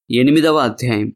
ఎనిమిదవ అధ్యాయం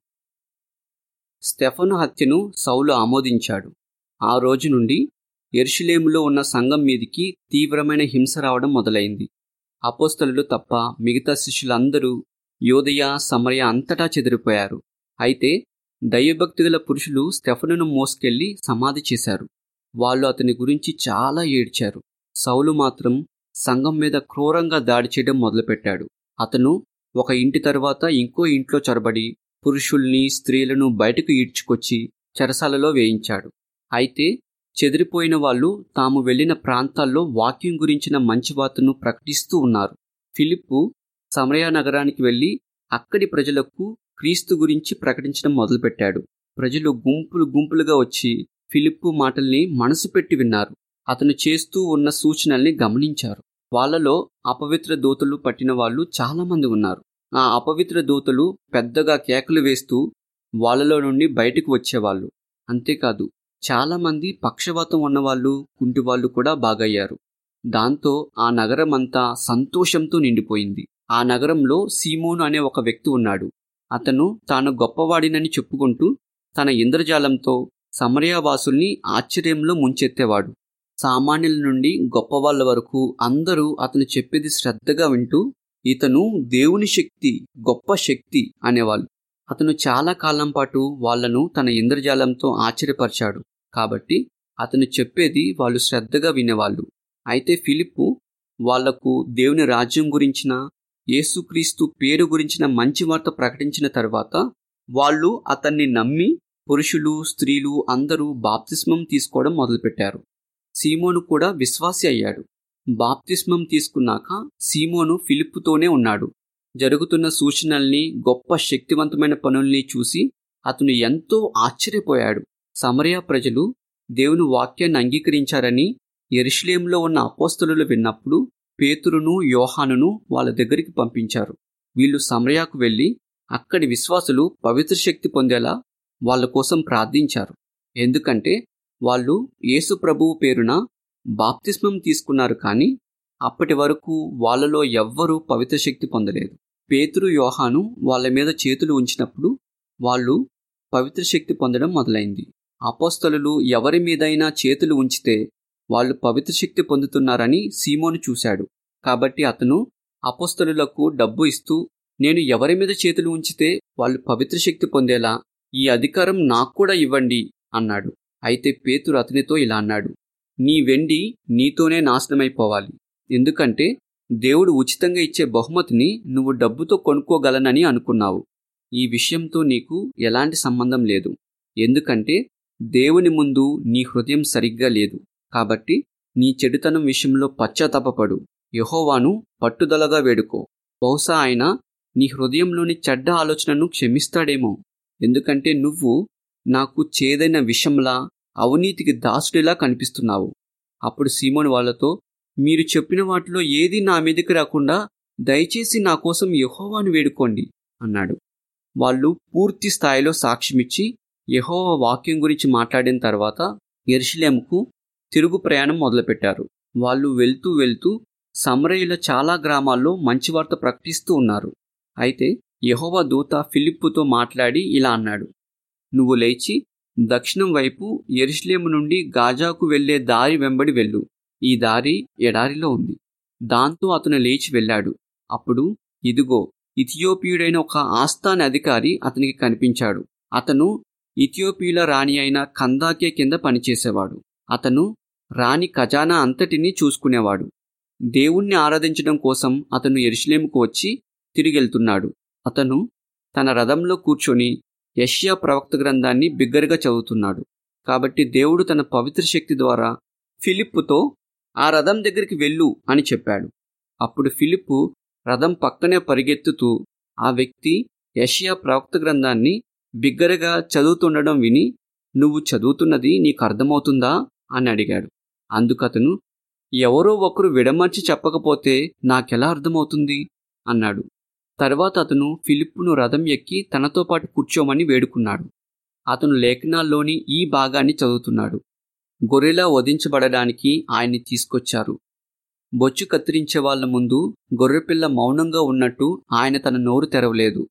స్టెఫను హత్యను సౌలు ఆమోదించాడు ఆ రోజు నుండి ఎరుషులేములో ఉన్న సంఘం మీదికి తీవ్రమైన హింస రావడం మొదలైంది అపోస్తలులు తప్ప మిగతా శిష్యులందరూ యోదయ సమరయ అంతటా చెదిరిపోయారు అయితే దైవభక్తి గల పురుషులు స్టెఫనును మోసుకెళ్లి సమాధి చేశారు వాళ్ళు అతని గురించి చాలా ఏడ్చారు సౌలు మాత్రం సంఘం మీద క్రూరంగా దాడి చేయడం మొదలుపెట్టాడు అతను ఒక ఇంటి తర్వాత ఇంకో ఇంట్లో చొరబడి పురుషుల్ని స్త్రీలను బయటకు ఈడ్చుకొచ్చి చెరసాలలో వేయించాడు అయితే చెదిరిపోయిన వాళ్ళు తాము వెళ్లిన ప్రాంతాల్లో వాక్యం గురించిన మంచి వార్తను ప్రకటిస్తూ ఉన్నారు ఫిలిప్పు సమరయ నగరానికి వెళ్లి అక్కడి ప్రజలకు క్రీస్తు గురించి ప్రకటించడం మొదలుపెట్టాడు ప్రజలు గుంపులు గుంపులుగా వచ్చి ఫిలిప్పు మాటల్ని మనసు పెట్టి విన్నారు అతను చేస్తూ ఉన్న సూచనల్ని గమనించారు వాళ్ళలో అపవిత్ర దూతలు పట్టిన వాళ్ళు చాలామంది ఉన్నారు ఆ అపవిత్ర దూతలు పెద్దగా కేకలు వేస్తూ వాళ్ళలో నుండి బయటకు వచ్చేవాళ్ళు అంతేకాదు చాలామంది పక్షవాతం ఉన్నవాళ్ళు కుంటివాళ్ళు కూడా బాగయ్యారు దాంతో ఆ నగరం అంతా సంతోషంతో నిండిపోయింది ఆ నగరంలో సీమోను అనే ఒక వ్యక్తి ఉన్నాడు అతను తాను గొప్పవాడినని చెప్పుకుంటూ తన ఇంద్రజాలంతో సమరయావాసుల్ని ఆశ్చర్యంలో ముంచెత్తేవాడు సామాన్యుల నుండి గొప్పవాళ్ల వరకు అందరూ అతను చెప్పేది శ్రద్ధగా వింటూ ఇతను దేవుని శక్తి గొప్ప శక్తి అనేవాళ్ళు అతను చాలా కాలం పాటు వాళ్లను తన ఇంద్రజాలంతో ఆశ్చర్యపరిచాడు కాబట్టి అతను చెప్పేది వాళ్ళు శ్రద్ధగా వినేవాళ్ళు అయితే ఫిలిప్పు వాళ్లకు దేవుని రాజ్యం గురించిన యేసుక్రీస్తు పేరు గురించిన మంచి వార్త ప్రకటించిన తర్వాత వాళ్ళు అతన్ని నమ్మి పురుషులు స్త్రీలు అందరూ బాప్తిస్మం తీసుకోవడం మొదలుపెట్టారు సీమోను కూడా విశ్వాసి అయ్యాడు బాప్తిస్మం తీసుకున్నాక సీమోను ఫిలిప్పుతోనే ఉన్నాడు జరుగుతున్న సూచనల్ని గొప్ప శక్తివంతమైన పనుల్ని చూసి అతను ఎంతో ఆశ్చర్యపోయాడు సమరయ ప్రజలు దేవుని వాక్యాన్ని అంగీకరించారని ఎరుషులేంలో ఉన్న అపోస్తలు విన్నప్పుడు పేతురును యోహానును వాళ్ళ దగ్గరికి పంపించారు వీళ్ళు సమరయాకు వెళ్ళి అక్కడి విశ్వాసులు పవిత్ర శక్తి పొందేలా వాళ్ళ కోసం ప్రార్థించారు ఎందుకంటే వాళ్ళు యేసు ప్రభువు పేరున బాప్తిస్మం తీసుకున్నారు కానీ అప్పటి వరకు వాళ్ళలో ఎవ్వరూ పవిత్ర శక్తి పొందలేదు పేతురు యోహాను వాళ్ళ మీద చేతులు ఉంచినప్పుడు వాళ్ళు పవిత్ర శక్తి పొందడం మొదలైంది అపోస్తలు ఎవరి మీదైనా చేతులు ఉంచితే వాళ్ళు పవిత్ర శక్తి పొందుతున్నారని సీమోను చూశాడు కాబట్టి అతను అపోస్తలులకు డబ్బు ఇస్తూ నేను ఎవరి మీద చేతులు ఉంచితే వాళ్ళు పవిత్ర శక్తి పొందేలా ఈ అధికారం నాకు కూడా ఇవ్వండి అన్నాడు అయితే పేతురు అతనితో ఇలా అన్నాడు నీ వెండి నీతోనే నాశనమైపోవాలి ఎందుకంటే దేవుడు ఉచితంగా ఇచ్చే బహుమతిని నువ్వు డబ్బుతో కొనుక్కోగలనని అనుకున్నావు ఈ విషయంతో నీకు ఎలాంటి సంబంధం లేదు ఎందుకంటే దేవుని ముందు నీ హృదయం సరిగ్గా లేదు కాబట్టి నీ చెడుతనం విషయంలో పశ్చాత్తాపడు యహోవాను పట్టుదలగా వేడుకో బహుశా ఆయన నీ హృదయంలోని చెడ్డ ఆలోచనను క్షమిస్తాడేమో ఎందుకంటే నువ్వు నాకు చేదైన విషంలా అవినీతికి దాసుడిలా కనిపిస్తున్నావు అప్పుడు సీమోని వాళ్లతో మీరు చెప్పిన వాటిలో ఏది నా మీదకి రాకుండా దయచేసి నా కోసం యహోవాను వేడుకోండి అన్నాడు వాళ్ళు పూర్తి స్థాయిలో సాక్ష్యమిచ్చి యహోవా వాక్యం గురించి మాట్లాడిన తర్వాత ఎరుషులేముకు తిరుగు ప్రయాణం మొదలుపెట్టారు వాళ్ళు వెళ్తూ వెళ్తూ సమరయుల చాలా గ్రామాల్లో మంచి వార్త ప్రకటిస్తూ ఉన్నారు అయితే యహోవా దూత ఫిలిప్పుతో మాట్లాడి ఇలా అన్నాడు నువ్వు లేచి దక్షిణం వైపు ఎరుషులేము నుండి గాజాకు వెళ్లే దారి వెంబడి వెళ్ళు ఈ దారి ఎడారిలో ఉంది దాంతో అతను లేచి వెళ్ళాడు అప్పుడు ఇదిగో ఇథియోపియుడైన ఒక ఆస్థాన అధికారి అతనికి కనిపించాడు అతను ఇథియోపియుల రాణి అయిన కందాకే కింద పనిచేసేవాడు అతను రాణి ఖజానా అంతటినీ చూసుకునేవాడు దేవుణ్ణి ఆరాధించడం కోసం అతను ఎరుషులేముకు వచ్చి తిరిగెళ్తున్నాడు అతను తన రథంలో కూర్చొని యష్యా ప్రవక్త గ్రంథాన్ని బిగ్గరగా చదువుతున్నాడు కాబట్టి దేవుడు తన పవిత్ర శక్తి ద్వారా ఫిలిప్పుతో ఆ రథం దగ్గరికి వెళ్ళు అని చెప్పాడు అప్పుడు ఫిలిప్పు రథం పక్కనే పరిగెత్తుతూ ఆ వ్యక్తి యషియా ప్రవక్త గ్రంథాన్ని బిగ్గరగా చదువుతుండడం విని నువ్వు చదువుతున్నది నీకు అర్థమవుతుందా అని అడిగాడు అందుకతను ఎవరో ఒకరు విడమర్చి చెప్పకపోతే నాకెలా అర్థమవుతుంది అన్నాడు తర్వాత అతను ఫిలిప్పును రథం ఎక్కి తనతో పాటు కూర్చోమని వేడుకున్నాడు అతను లేఖనాల్లోని ఈ భాగాన్ని చదువుతున్నాడు గొర్రెలా వధించబడడానికి ఆయన్ని తీసుకొచ్చారు బొచ్చు కత్తిరించే వాళ్ల ముందు గొర్రెపిల్ల మౌనంగా ఉన్నట్టు ఆయన తన నోరు తెరవలేదు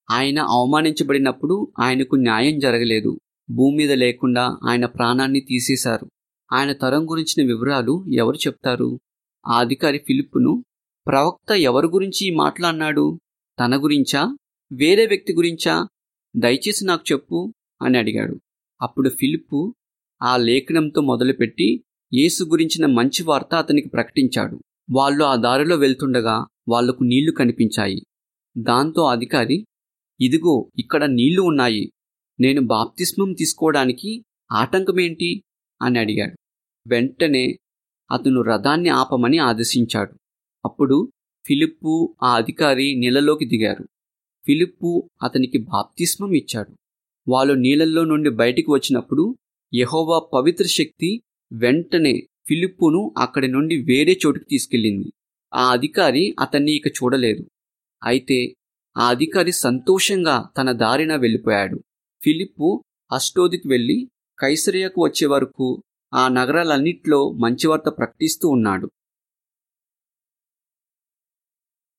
ఆయన అవమానించబడినప్పుడు ఆయనకు న్యాయం జరగలేదు భూమి మీద లేకుండా ఆయన ప్రాణాన్ని తీసేశారు ఆయన తరం గురించిన వివరాలు ఎవరు చెప్తారు ఆ అధికారి ఫిలిప్పును ప్రవక్త ఎవరి గురించి మాట్లాడినాడు తన గురించా వేరే వ్యక్తి గురించా దయచేసి నాకు చెప్పు అని అడిగాడు అప్పుడు ఫిలిప్పు ఆ లేఖనంతో మొదలుపెట్టి యేసు గురించిన మంచి వార్త అతనికి ప్రకటించాడు వాళ్ళు ఆ దారిలో వెళ్తుండగా వాళ్లకు నీళ్లు కనిపించాయి దాంతో అధికారి ఇదిగో ఇక్కడ నీళ్లు ఉన్నాయి నేను బాప్తిస్మం తీసుకోవడానికి ఆటంకమేంటి అని అడిగాడు వెంటనే అతను రథాన్ని ఆపమని ఆదేశించాడు అప్పుడు ఫిలిప్పు ఆ అధికారి నీళ్ళలోకి దిగారు ఫిలిప్పు అతనికి బాప్తిస్మం ఇచ్చాడు వాళ్ళు నీళ్ళల్లో నుండి బయటికి వచ్చినప్పుడు యహోవా పవిత్ర శక్తి వెంటనే ఫిలిప్పును అక్కడి నుండి వేరే చోటుకి తీసుకెళ్ళింది ఆ అధికారి అతన్ని ఇక చూడలేదు అయితే ఆ అధికారి సంతోషంగా తన దారిన వెళ్ళిపోయాడు ఫిలిప్పు అష్టోదికి వెళ్ళి కైసరియకు వచ్చే వరకు ఆ నగరాలన్నిట్లో మంచివార్త ప్రకటిస్తూ ఉన్నాడు